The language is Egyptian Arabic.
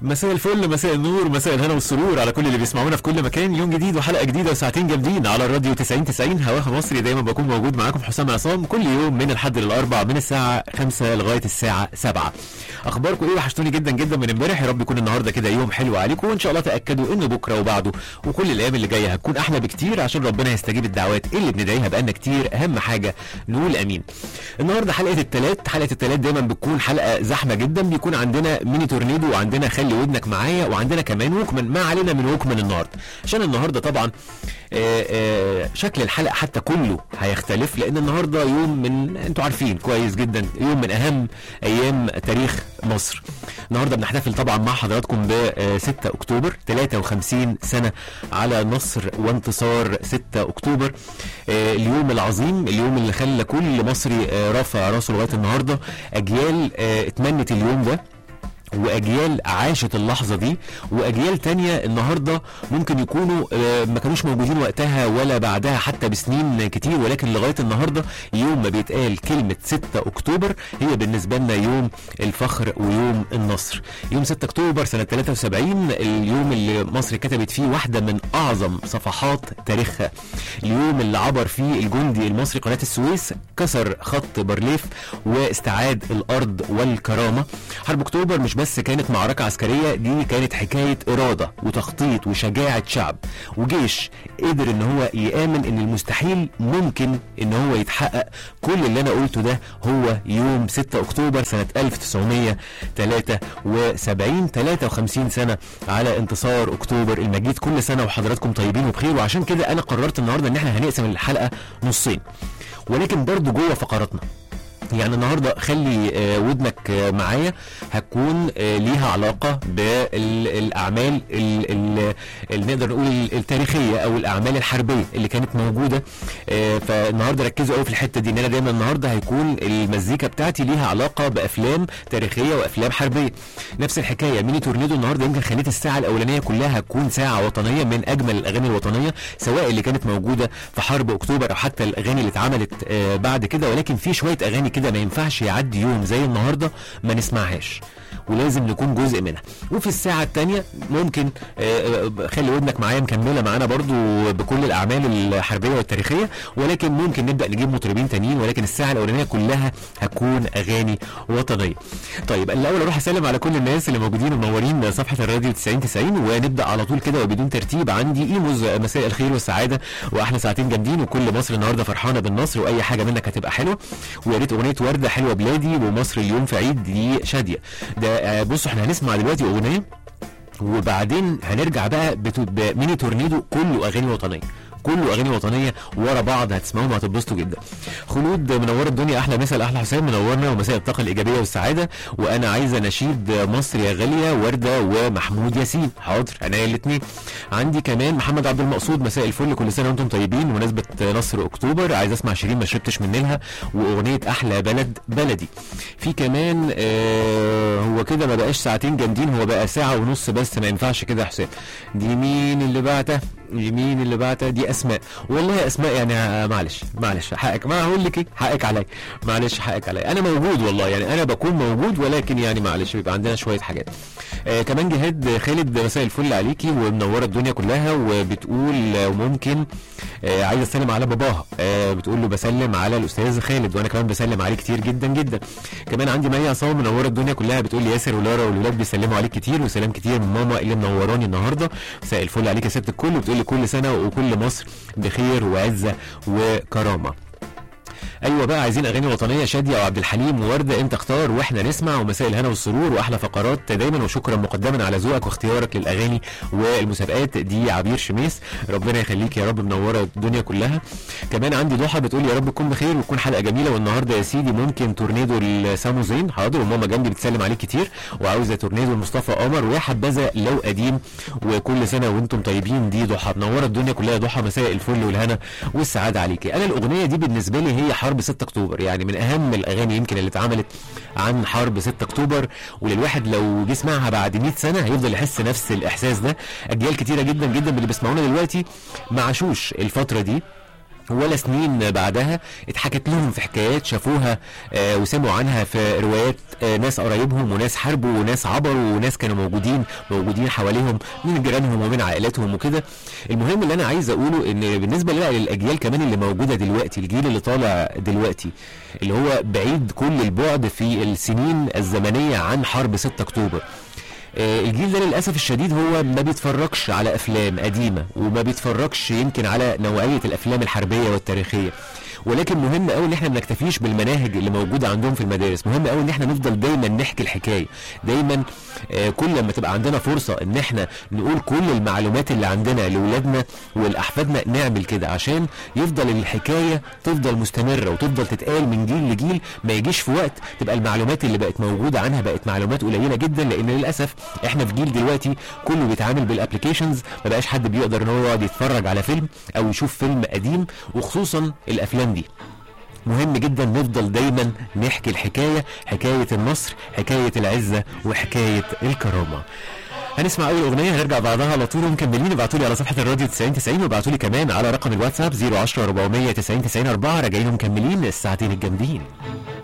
مساء الفل مساء النور مساء الهنا والسرور على كل اللي بيسمعونا في كل مكان يوم جديد وحلقه جديده وساعتين جامدين على الراديو 90 90 هواها مصري دايما بكون موجود معاكم حسام عصام كل يوم من الحد للاربع من الساعه 5 لغايه الساعه 7 اخباركم ايه وحشتوني جدا جدا من امبارح يا رب يكون النهارده كده يوم حلو عليكم وان شاء الله تاكدوا ان بكره وبعده وكل الايام اللي جايه هتكون احلى بكتير عشان ربنا يستجيب الدعوات اللي بندعيها بقالنا كتير اهم حاجه نقول امين النهارده حلقه الثلاث حلقه الثلاث دايما بتكون حلقه زحمه جدا بيكون عندنا ميني تورنيدو وعندنا خلي ودنك معايا وعندنا كمان ووكمان ما علينا من ووكمان النهارده عشان النهارده طبعا آه، آه، شكل الحلقه حتى كله هيختلف لان النهارده يوم من انتوا عارفين كويس جدا يوم من اهم ايام تاريخ مصر النهارده بنحتفل طبعا مع حضراتكم ب 6 اكتوبر 53 سنه على نصر وانتصار 6 اكتوبر آه، اليوم العظيم اليوم اللي خلى كل مصري آه، رافع راسه لغايه النهارده اجيال آه، اتمنت اليوم ده واجيال عاشت اللحظه دي واجيال تانية النهارده ممكن يكونوا آه، ما كانوش موجودين وقتها ولا بعدها حتى بسنين كتير ولكن لغايه النهارده يوم ما بيتقال كلمه 6 اكتوبر هي بالنسبه لنا يوم الفخر ويوم النصر يوم 6 اكتوبر سنه 73 اليوم اللي مصر كتبت فيه واحده من اعظم صفحات تاريخها اليوم اللي عبر فيه الجندي المصري قناه السويس كسر خط بارليف واستعاد الارض والكرامه حرب اكتوبر مش بس كانت معركه عسكريه دي كانت حكايه اراده وتخطيط وشجاعه شعب وجيش قدر ان هو يامن ان المستحيل ممكن ان هو يتحقق كل اللي انا قلته ده هو يوم 6 اكتوبر سنه 1973 53 سنه على انتصار اكتوبر المجيد كل سنه وحضراتكم طيبين وبخير وعشان كده انا قررت النهارده ان احنا هنقسم الحلقه نصين ولكن برضو جوه فقراتنا يعني النهارده خلي آه، ودنك آه، معايا هتكون آه، ليها علاقه بالاعمال ال- ال- اللي نقدر نقول التاريخيه او الاعمال الحربيه اللي كانت موجوده آه، فالنهارده ركزوا قوي في الحته دي ان انا دايما النهارده هيكون المزيكا بتاعتي ليها علاقه بافلام تاريخيه وافلام حربيه نفس الحكايه ميني تورنيدو النهارده يمكن خليت الساعه الاولانيه كلها هتكون ساعه وطنيه من اجمل الاغاني الوطنيه سواء اللي كانت موجوده في حرب اكتوبر او حتى الاغاني اللي اتعملت آه، بعد كده ولكن في شويه اغاني كده ما ينفعش يعدي يوم زي النهارده ما نسمعهاش ولازم نكون جزء منها وفي الساعه الثانيه ممكن آه، آه، خلي ودنك معايا مكمله معانا برضو بكل الاعمال الحربيه والتاريخيه ولكن ممكن نبدا نجيب مطربين تانيين ولكن الساعه الاولانيه كلها هتكون اغاني وطنيه طيب الاول اروح اسلم على كل الناس اللي موجودين ومنورين صفحه الراديو 90 90 ونبدا على طول كده وبدون ترتيب عندي ايموز مساء الخير والسعاده واحلى ساعتين جامدين وكل مصر النهارده فرحانه بالنصر واي حاجه منك هتبقى حلوه ويا ريت اغنيه ورده حلوه بلادي ومصر اليوم في عيد دي شاديه ده آه، بصوا احنا هنسمع دلوقتي اغنيه وبعدين هنرجع بقى بتو- بميني تورنيدو كله اغاني وطنيه كله اغاني وطنيه ورا بعض هتسمعوهم وهتتبسطوا جدا خلود منور الدنيا احلى مساء احلى حسام منورنا ومساء الطاقه الايجابيه والسعاده وانا عايزه نشيد مصر يا غاليه ورده ومحمود ياسين حاضر انا الاثنين عندي كمان محمد عبد المقصود مساء الفل كل سنه وانتم طيبين بمناسبه نصر اكتوبر عايز اسمع شيرين ما شربتش منها واغنيه احلى بلد بلدي في كمان آه هو كده ما بقاش ساعتين جامدين هو بقى ساعه ونص بس ما ينفعش كده يا حسام دي مين اللي بعته دي مين اللي بعته دي اسماء والله يا اسماء يعني آه، معلش معلش حقك ما هقول لك ايه حقك عليا معلش حقك عليا انا موجود والله يعني انا بكون موجود ولكن يعني معلش بيبقى عندنا شويه حاجات آه كمان جهاد خالد مساء الفل عليكي ومنوره الدنيا كلها وبتقول آه، ممكن آه عايزه اسلم على باباها آه بتقول له بسلم على الاستاذ خالد وانا كمان بسلم عليه كتير جدا جدا كمان عندي مي عصام منوره الدنيا كلها بتقول لي ياسر ولارا والولاد بيسلموا عليك كتير وسلام كتير من ماما اللي منوراني النهارده مساء الفل عليك يا ست الكل وبتقول لي كل سنه وكل مصر بخير وعزه وكرامه ايوه بقى عايزين اغاني وطنيه شاديه وعبد الحليم وورده انت اختار واحنا نسمع ومساء الهنا والسرور واحلى فقرات دايما وشكرا مقدما على ذوقك واختيارك للاغاني والمسابقات دي عبير شميس ربنا يخليك يا رب منوره الدنيا كلها كمان عندي ضحى بتقول يا رب تكون بخير وتكون حلقه جميله والنهارده يا سيدي ممكن تورنيدو لسامو زين حاضر وماما جنبي بتسلم عليك كتير وعاوزه تورنيدو لمصطفى قمر ويا حبذا لو قديم وكل سنه وانتم طيبين دي ضحى منوره الدنيا كلها ضحى مساء الفل والهنا والسعاده عليكي انا الاغنيه دي بالنسبه لي هي حرب 6 اكتوبر يعني من اهم الاغاني يمكن اللي اتعملت عن حرب 6 اكتوبر وللواحد لو جه يسمعها بعد 100 سنه هيفضل يحس نفس الاحساس ده اجيال كتيره جدا جدا من اللي بيسمعونا دلوقتي ما عاشوش الفتره دي ولا سنين بعدها اتحكت لهم في حكايات شافوها آه وسمعوا عنها في روايات آه ناس قرايبهم وناس حاربوا وناس عبروا وناس كانوا موجودين موجودين حواليهم من جيرانهم ومن عائلاتهم وكده المهم اللي انا عايز اقوله ان بالنسبه بقى للاجيال كمان اللي موجوده دلوقتي الجيل اللي طالع دلوقتي اللي هو بعيد كل البعد في السنين الزمنيه عن حرب 6 اكتوبر آه، الجيل ده للاسف الشديد هو ما بيتفرجش على افلام قديمه وما بيتفرجش يمكن على نوعيه الافلام الحربيه والتاريخيه ولكن مهم قوي ان احنا ما نكتفيش بالمناهج اللي موجوده عندهم في المدارس مهم قوي ان احنا نفضل دايما نحكي الحكايه دايما آه، كل ما تبقى عندنا فرصه ان احنا نقول كل المعلومات اللي عندنا لاولادنا ولاحفادنا نعمل كده عشان يفضل الحكايه تفضل مستمره وتفضل تتقال من جيل لجيل ما يجيش في وقت تبقى المعلومات اللي بقت موجوده عنها بقت معلومات قليله جدا لان للاسف احنا في جيل دلوقتي كله بيتعامل بالابلكيشنز ما بقاش حد بيقدر ان هو يقعد يتفرج على فيلم او يشوف فيلم قديم وخصوصا الافلام دي مهم جدا نفضل دايما نحكي الحكايه حكايه النصر حكايه العزه وحكايه الكرامه هنسمع اول اغنيه هنرجع بعدها على طول ومكملين ابعتوا لي على صفحه الراديو 90 90 وابعتوا لي كمان على رقم الواتساب 010 490 90 4 راجعين ومكملين الساعتين الجامدين